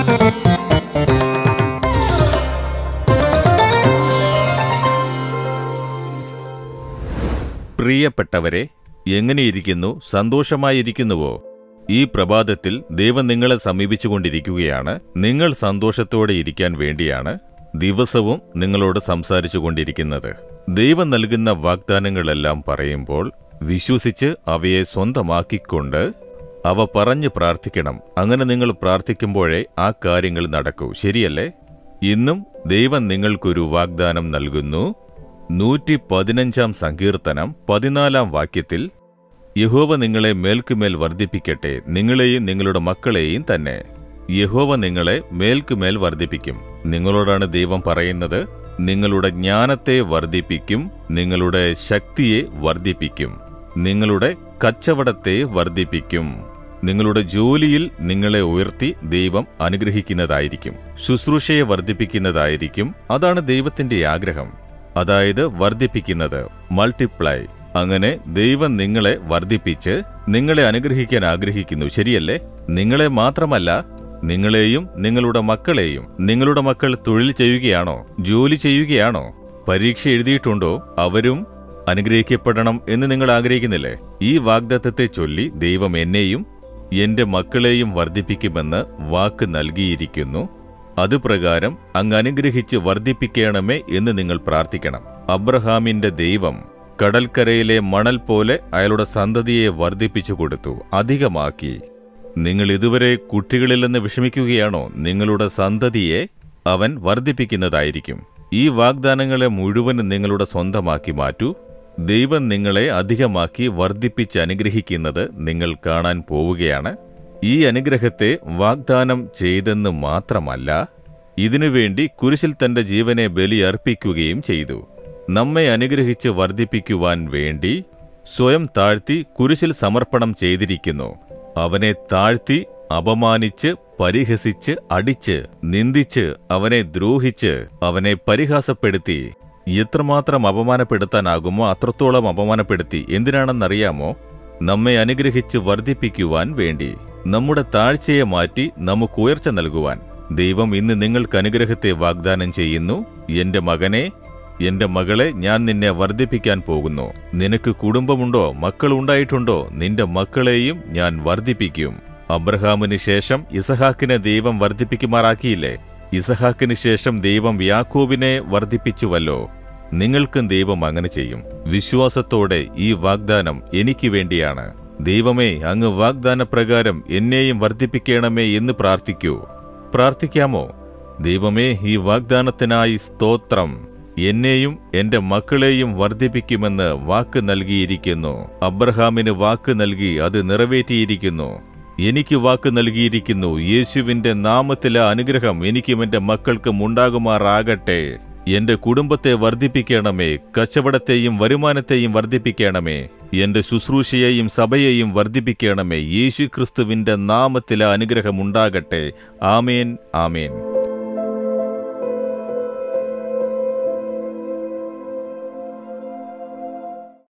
പ്രിയപ്പെട്ടവരെ എങ്ങനെയിരിക്കുന്നു സന്തോഷമായിരിക്കുന്നുവോ ഈ പ്രഭാതത്തിൽ ദൈവം നിങ്ങളെ സമീപിച്ചുകൊണ്ടിരിക്കുകയാണ് നിങ്ങൾ സന്തോഷത്തോടെ ഇരിക്കാൻ വേണ്ടിയാണ് ദിവസവും നിങ്ങളോട് സംസാരിച്ചു കൊണ്ടിരിക്കുന്നത് ദൈവം നൽകുന്ന വാഗ്ദാനങ്ങളെല്ലാം പറയുമ്പോൾ വിശ്വസിച്ച് അവയെ സ്വന്തമാക്കിക്കൊണ്ട് അവ പറഞ്ഞു പ്രാർത്ഥിക്കണം അങ്ങനെ നിങ്ങൾ പ്രാർത്ഥിക്കുമ്പോഴേ ആ കാര്യങ്ങൾ നടക്കൂ ശരിയല്ലേ ഇന്നും ദൈവം നിങ്ങൾക്കൊരു വാഗ്ദാനം നൽകുന്നു നൂറ്റി പതിനഞ്ചാം സങ്കീർത്തനം പതിനാലാം വാക്യത്തിൽ യഹോവ നിങ്ങളെ മേൽക്കുമേൽ വർദ്ധിപ്പിക്കട്ടെ നിങ്ങളെയും നിങ്ങളുടെ മക്കളെയും തന്നെ യഹോവ നിങ്ങളെ മേൽക്കുമേൽ വർദ്ധിപ്പിക്കും നിങ്ങളോടാണ് ദൈവം പറയുന്നത് നിങ്ങളുടെ ജ്ഞാനത്തെ വർദ്ധിപ്പിക്കും നിങ്ങളുടെ ശക്തിയെ വർദ്ധിപ്പിക്കും നിങ്ങളുടെ കച്ചവടത്തെ വർദ്ധിപ്പിക്കും നിങ്ങളുടെ ജോലിയിൽ നിങ്ങളെ ഉയർത്തി ദൈവം അനുഗ്രഹിക്കുന്നതായിരിക്കും ശുശ്രൂഷയെ വർദ്ധിപ്പിക്കുന്നതായിരിക്കും അതാണ് ദൈവത്തിന്റെ ആഗ്രഹം അതായത് വർദ്ധിപ്പിക്കുന്നത് മൾട്ടിപ്ലൈ അങ്ങനെ ദൈവം നിങ്ങളെ വർദ്ധിപ്പിച്ച് നിങ്ങളെ അനുഗ്രഹിക്കാൻ ആഗ്രഹിക്കുന്നു ശരിയല്ലേ നിങ്ങളെ മാത്രമല്ല നിങ്ങളെയും നിങ്ങളുടെ മക്കളെയും നിങ്ങളുടെ മക്കൾ തൊഴിൽ ചെയ്യുകയാണോ ജോലി ചെയ്യുകയാണോ പരീക്ഷ എഴുതിയിട്ടുണ്ടോ അവരും അനുഗ്രഹിക്കപ്പെടണം എന്ന് നിങ്ങൾ ആഗ്രഹിക്കുന്നില്ലേ ഈ വാഗ്ദത്തത്തെ ചൊല്ലി ദൈവം എന്നെയും എന്റെ മക്കളെയും വർദ്ധിപ്പിക്കുമെന്ന് വാക്ക് നൽകിയിരിക്കുന്നു അതുപ്രകാരം അങ്ങ് അനുഗ്രഹിച്ച് വർദ്ധിപ്പിക്കണമേ എന്ന് നിങ്ങൾ പ്രാർത്ഥിക്കണം അബ്രഹാമിന്റെ ദൈവം കടൽക്കരയിലെ മണൽ പോലെ അയാളുടെ സന്തതിയെ വർദ്ധിപ്പിച്ചു കൊടുത്തു അധികമാക്കി നിങ്ങൾ ഇതുവരെ കുട്ടികളിൽ നിന്ന് വിഷമിക്കുകയാണോ നിങ്ങളുടെ സന്തതിയെ അവൻ വർദ്ധിപ്പിക്കുന്നതായിരിക്കും ഈ വാഗ്ദാനങ്ങളെ മുഴുവനും നിങ്ങളുടെ സ്വന്തമാക്കി മാറ്റൂ ദൈവം നിങ്ങളെ അധികമാക്കി വർദ്ധിപ്പിച്ച് അനുഗ്രഹിക്കുന്നത് നിങ്ങൾ കാണാൻ പോവുകയാണ് ഈ അനുഗ്രഹത്തെ വാഗ്ദാനം ചെയ്തെന്ന് മാത്രമല്ല ഇതിനുവേണ്ടി കുരിശിൽ തന്റെ ജീവനെ ബലിയർപ്പിക്കുകയും ചെയ്തു നമ്മെ അനുഗ്രഹിച്ച് വർദ്ധിപ്പിക്കുവാൻ വേണ്ടി സ്വയം താഴ്ത്തി കുരിശിൽ സമർപ്പണം ചെയ്തിരിക്കുന്നു അവനെ താഴ്ത്തി അപമാനിച്ച് പരിഹസിച്ച് അടിച്ച് നിന്ദിച്ച് അവനെ ദ്രോഹിച്ച് അവനെ പരിഹാസപ്പെടുത്തി എത്രമാത്രം അപമാനപ്പെടുത്താനാകുമോ അത്രത്തോളം അപമാനപ്പെടുത്തി എന്തിനാണെന്നറിയാമോ നമ്മെ അനുഗ്രഹിച്ച് വർദ്ധിപ്പിക്കുവാൻ വേണ്ടി നമ്മുടെ താഴ്ചയെ മാറ്റി നമുക്ക് ഉയർച്ച നൽകുവാൻ ദൈവം ഇന്ന് നിങ്ങൾക്ക് അനുഗ്രഹത്തെ വാഗ്ദാനം ചെയ്യുന്നു എന്റെ മകനെ എന്റെ മകളെ ഞാൻ നിന്നെ വർദ്ധിപ്പിക്കാൻ പോകുന്നു നിനക്ക് കുടുംബമുണ്ടോ മക്കൾ ഉണ്ടായിട്ടുണ്ടോ നിന്റെ മക്കളെയും ഞാൻ വർദ്ധിപ്പിക്കും അബ്രഹാമിന് ശേഷം ഇസഹാക്കിനെ ദൈവം വർദ്ധിപ്പിക്കുമാറാക്കിയില്ലേ ഇസഹാക്കിന് ശേഷം ദൈവം യാക്കോബിനെ വർദ്ധിപ്പിച്ചുവല്ലോ നിങ്ങൾക്കും ദൈവം അങ്ങനെ ചെയ്യും വിശ്വാസത്തോടെ ഈ വാഗ്ദാനം എനിക്ക് വേണ്ടിയാണ് ദൈവമേ അങ്ങ് വാഗ്ദാനപ്രകാരം എന്നെയും വർദ്ധിപ്പിക്കണമേ എന്ന് പ്രാർത്ഥിക്കൂ പ്രാർത്ഥിക്കാമോ ദൈവമേ ഈ വാഗ്ദാനത്തിനായി സ്തോത്രം എന്നെയും എന്റെ മക്കളെയും വർദ്ധിപ്പിക്കുമെന്ന് വാക്ക് നൽകിയിരിക്കുന്നു അബ്രഹാമിന് വാക്ക് നൽകി അത് നിറവേറ്റിയിരിക്കുന്നു എനിക്ക് വാക്ക് നൽകിയിരിക്കുന്നു യേശുവിന്റെ നാമത്തിലെ അനുഗ്രഹം എനിക്കും എന്റെ മക്കൾക്കും ഉണ്ടാകുമാറാകട്ടെ എന്റെ കുടുംബത്തെ വർദ്ധിപ്പിക്കണമേ കച്ചവടത്തെയും വരുമാനത്തെയും വർദ്ധിപ്പിക്കണമേ എന്റെ ശുശ്രൂഷയെയും സഭയെയും വർദ്ധിപ്പിക്കണമേ യേശു ക്രിസ്തുവിന്റെ നാമത്തിലെ അനുഗ്രഹം ഉണ്ടാകട്ടെ ആമേൻ ആമേൻ